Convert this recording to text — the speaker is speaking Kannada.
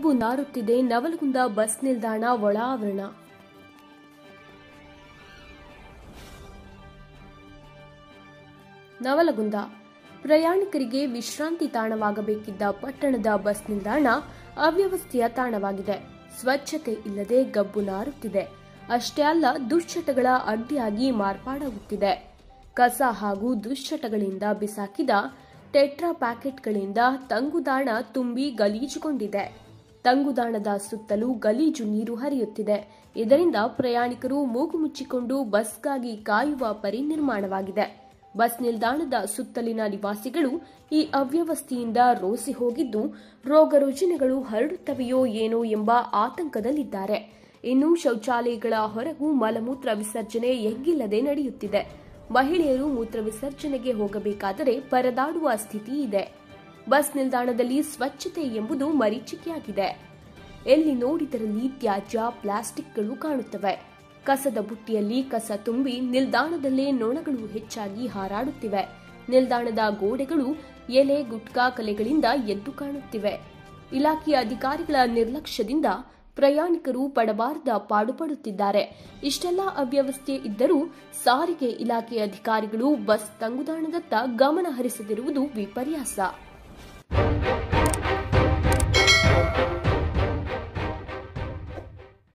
ಗಬ್ಬು ನಾರುತ್ತಿದೆ ನವಲಗುಂದ ಬಸ್ ನಿಲ್ದಾಣ ಒಳ ಆವರಣ ನವಲಗುಂದ ಪ್ರಯಾಣಿಕರಿಗೆ ವಿಶ್ರಾಂತಿ ತಾಣವಾಗಬೇಕಿದ್ದ ಪಟ್ಟಣದ ಬಸ್ ನಿಲ್ದಾಣ ಅವ್ಯವಸ್ಥೆಯ ತಾಣವಾಗಿದೆ ಸ್ವಚ್ಛತೆ ಇಲ್ಲದೆ ಗಬ್ಬು ನಾರುತ್ತಿದೆ ಅಷ್ಟೇ ಅಲ್ಲ ದುಶ್ಚಟಗಳ ಅಡ್ಡಿಯಾಗಿ ಮಾರ್ಪಾಡಾಗುತ್ತಿದೆ ಕಸ ಹಾಗೂ ದುಶ್ಚಟಗಳಿಂದ ಬಿಸಾಕಿದ ಟೆಟ್ರಾ ಪ್ಯಾಕೆಟ್ಗಳಿಂದ ತಂಗುದಾಣ ತುಂಬಿ ಗಲೀಜುಗೊಂಡಿದೆ ತಂಗುದಾಣದ ಸುತ್ತಲೂ ಗಲೀಜು ನೀರು ಹರಿಯುತ್ತಿದೆ ಇದರಿಂದ ಪ್ರಯಾಣಿಕರು ಮೂಗು ಮುಚ್ಚಿಕೊಂಡು ಬಸ್ಗಾಗಿ ಕಾಯುವ ಪರಿ ನಿರ್ಮಾಣವಾಗಿದೆ ಬಸ್ ನಿಲ್ದಾಣದ ಸುತ್ತಲಿನ ನಿವಾಸಿಗಳು ಈ ಅವ್ಯವಸ್ಥೆಯಿಂದ ರೋಸಿ ಹೋಗಿದ್ದು ರೋಗ ರುಜಿನಗಳು ಹರಡುತ್ತವೆಯೋ ಏನೋ ಎಂಬ ಆತಂಕದಲ್ಲಿದ್ದಾರೆ ಇನ್ನು ಶೌಚಾಲಯಗಳ ಹೊರಗೂ ಮಲಮೂತ್ರ ವಿಸರ್ಜನೆ ಎಗ್ಗಿಲ್ಲದೆ ನಡೆಯುತ್ತಿದೆ ಮಹಿಳೆಯರು ಮೂತ್ರ ವಿಸರ್ಜನೆಗೆ ಹೋಗಬೇಕಾದರೆ ಪರದಾಡುವ ಸ್ಥಿತಿ ಇದೆ ಬಸ್ ನಿಲ್ದಾಣದಲ್ಲಿ ಸ್ವಚ್ಛತೆ ಎಂಬುದು ಮರೀಚಿಕೆಯಾಗಿದೆ ಎಲ್ಲಿ ನೋಡಿದರಲ್ಲಿ ತ್ಯಾಜ್ಯ ಪ್ಲಾಸ್ಟಿಕ್ಗಳು ಕಾಣುತ್ತವೆ ಕಸದ ಬುಟ್ಟಿಯಲ್ಲಿ ಕಸ ತುಂಬಿ ನಿಲ್ದಾಣದಲ್ಲೇ ನೊಣಗಳು ಹೆಚ್ಚಾಗಿ ಹಾರಾಡುತ್ತಿವೆ ನಿಲ್ದಾಣದ ಗೋಡೆಗಳು ಎಲೆ ಗುಟ್ಕಾ ಕಲೆಗಳಿಂದ ಎದ್ದು ಕಾಣುತ್ತಿವೆ ಇಲಾಖೆಯ ಅಧಿಕಾರಿಗಳ ನಿರ್ಲಕ್ಷ್ಯದಿಂದ ಪ್ರಯಾಣಿಕರು ಪಡಬಾರದ ಪಾಡುಪಡುತ್ತಿದ್ದಾರೆ ಇಷ್ಟೆಲ್ಲ ಅವ್ಯವಸ್ಥೆ ಇದ್ದರೂ ಸಾರಿಗೆ ಇಲಾಖೆ ಅಧಿಕಾರಿಗಳು ಬಸ್ ತಂಗುದಾಣದತ್ತ ಗಮನ ಹರಿಸದಿರುವುದು ವಿಪರ್ಯಾಸ